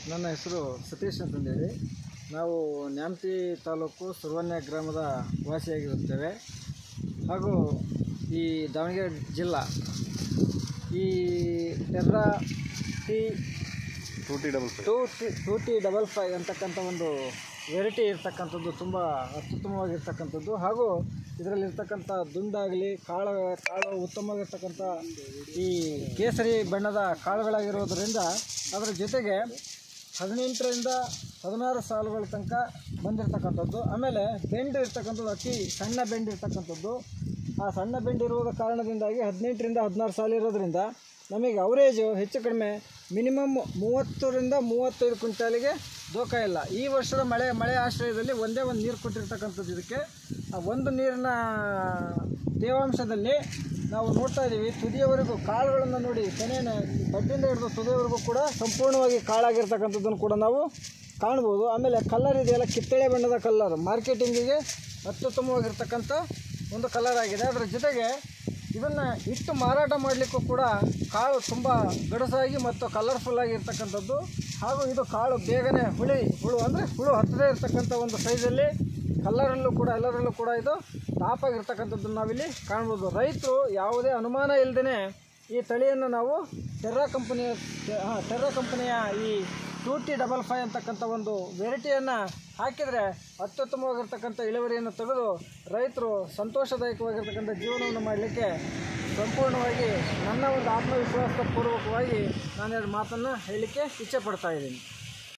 ನನ್ನ ಹೆಸರು ಸತೀಶ್ ಅಂತಂದೇಳಿ ನಾವು ನ್ಯಾಮತಿ ತಾಲೂಕು ಸುರ್ವನ್ಯ ಗ್ರಾಮದ ವಾಸಿಯಾಗಿರುತ್ತೇವೆ ಹಾಗೂ ಈ ದಾವಣಗೆರೆ ಜಿಲ್ಲಾ ಈ ಟೆರ್ರಾ T two T double five two T two T double five ಅಂತಕ್ಕಂಥ ಒಂದು ವೆರೈಟಿ ಇರ್ತಕ್ಕಂಥದ್ದು ತುಂಬ ಅತ್ಯುತ್ತಮವಾಗಿರ್ತಕ್ಕಂಥದ್ದು ಹಾಗೂ ಇದರಲ್ಲಿರ್ತಕ್ಕಂಥ ದುಂಡಾಗಲಿ ಕಾಳು ಕಾಳು ಉತ್ತಮವಾಗಿರ್ತಕ್ಕಂಥ ಈ ಕೇಸರಿ ಬಣ್ಣದ ಕಾಳುಗಳಾಗಿರೋದರಿಂದ ಅದರ ಜೊತೆಗೆ ಹದಿನೆಂಟರಿಂದ ಹದಿನಾರು ಸಾಲುಗಳ ತನಕ ಬಂದಿರತಕ್ಕಂಥದ್ದು ಆಮೇಲೆ ಬೆಂಡ್ ಇರ್ತಕ್ಕಂಥದ್ದು ಅತಿ ಸಣ್ಣ ಬೆಂಡ್ ಇರ್ತಕ್ಕಂಥದ್ದು ಆ ಸಣ್ಣ ಬೆಂಡ್ ಇರುವುದ ಕಾರಣದಿಂದಾಗಿ ಹದಿನೆಂಟರಿಂದ ಹದಿನಾರು ಸಾಲು ಇರೋದ್ರಿಂದ ನಮಗೆ ಅವರೇಜು ಹೆಚ್ಚು ಕಡಿಮೆ ಮಿನಿಮಮ್ ಮೂವತ್ತರಿಂದ ಮೂವತ್ತೈದು ಕ್ವಿಂಟಾಲಿಗೆ ದೋಖ ಇಲ್ಲ ಈ ವರ್ಷದ ಮಳೆ ಮಳೆ ಆಶ್ರಯದಲ್ಲಿ ಒಂದೇ ಒಂದು ನೀರು ಕೊಟ್ಟಿರ್ತಕ್ಕಂಥದ್ದು ಇದಕ್ಕೆ ಆ ಒಂದು ನೀರಿನ ತೇವಾಂಶದಲ್ಲಿ ನಾವು ನೋಡ್ತಾ ಇದ್ದೀವಿ ತುದಿಯವರೆಗೂ ಕಾಳುಗಳನ್ನು ನೋಡಿ ತೆನೆನ ಬಡ್ಡಿಂದ ಹಿಡಿದು ತುದಿಯವರೆಗೂ ಕೂಡ ಸಂಪೂರ್ಣವಾಗಿ ಕಾಳಾಗಿರ್ತಕ್ಕಂಥದ್ದನ್ನು ಕೂಡ ನಾವು ಕಾಣ್ಬೋದು ಆಮೇಲೆ ಕಲ್ಲರ್ ಇದೆಯಲ್ಲ ಕಿತ್ತಳೆ ಬಣ್ಣದ ಕಲ್ಲರ್ ಮಾರ್ಕೆಟಿಂಗಿಗೆ ಅತ್ಯುತ್ತಮವಾಗಿರ್ತಕ್ಕಂಥ ಒಂದು ಕಲರ್ ಆಗಿದೆ ಅದರ ಜೊತೆಗೆ ಇದನ್ನು ಇಟ್ಟು ಮಾರಾಟ ಮಾಡಲಿಕ್ಕೂ ಕೂಡ ಕಾಳು ತುಂಬ ಗಡಸಾಗಿ ಮತ್ತು ಕಲರ್ಫುಲ್ ಆಗಿರ್ತಕ್ಕಂಥದ್ದು ಹಾಗೂ ಇದು ಕಾಳು ಬೇಗನೆ ಹುಳಿ ಹುಳು ಅಂದರೆ ಹುಳು ಹತ್ತದೇ ಇರತಕ್ಕಂಥ ಒಂದು ಸೈಜಲ್ಲಿ ಕಲ್ಲರಲ್ಲೂ ಕೂಡ ಎಲ್ಲರಲ್ಲೂ ಕೂಡ ಇದು ಟಾಪ್ ಆಗಿರ್ತಕ್ಕಂಥದ್ದನ್ನು ನಾವಿಲ್ಲಿ ಕಾಣ್ಬೋದು ರೈತರು ಯಾವುದೇ ಅನುಮಾನ ಇಲ್ಲದೇ ಈ ತಳಿಯನ್ನು ನಾವು ಟೆರ್ರಾ ಕಂಪನಿಯ ಹಾಂ ಟೆರ್ರಾ ಕಂಪನಿಯ ಈ ಟೂ ಟಿ ಡಬಲ್ ಫೈವ್ ಅಂತಕ್ಕಂಥ ಒಂದು ವೆರೈಟಿಯನ್ನು ಹಾಕಿದರೆ ಅತ್ಯುತ್ತಮವಾಗಿರ್ತಕ್ಕಂಥ ಇಳುವರಿಯನ್ನು ತೆಗೆದು ರೈತರು ಸಂತೋಷದಾಯಕವಾಗಿರ್ತಕ್ಕಂಥ ಜೀವನವನ್ನು ಮಾಡಲಿಕ್ಕೆ ಸಂಪೂರ್ಣವಾಗಿ ನನ್ನ ಒಂದು ಆತ್ಮವಿಶ್ವಾಸದ ಪೂರ್ವಕವಾಗಿ ನಾನೆರಡು ಮಾತನ್ನು ಹೇಳಲಿಕ್ಕೆ ಇಚ್ಛೆ ಪಡ್ತಾ ಇದ್ದೀನಿ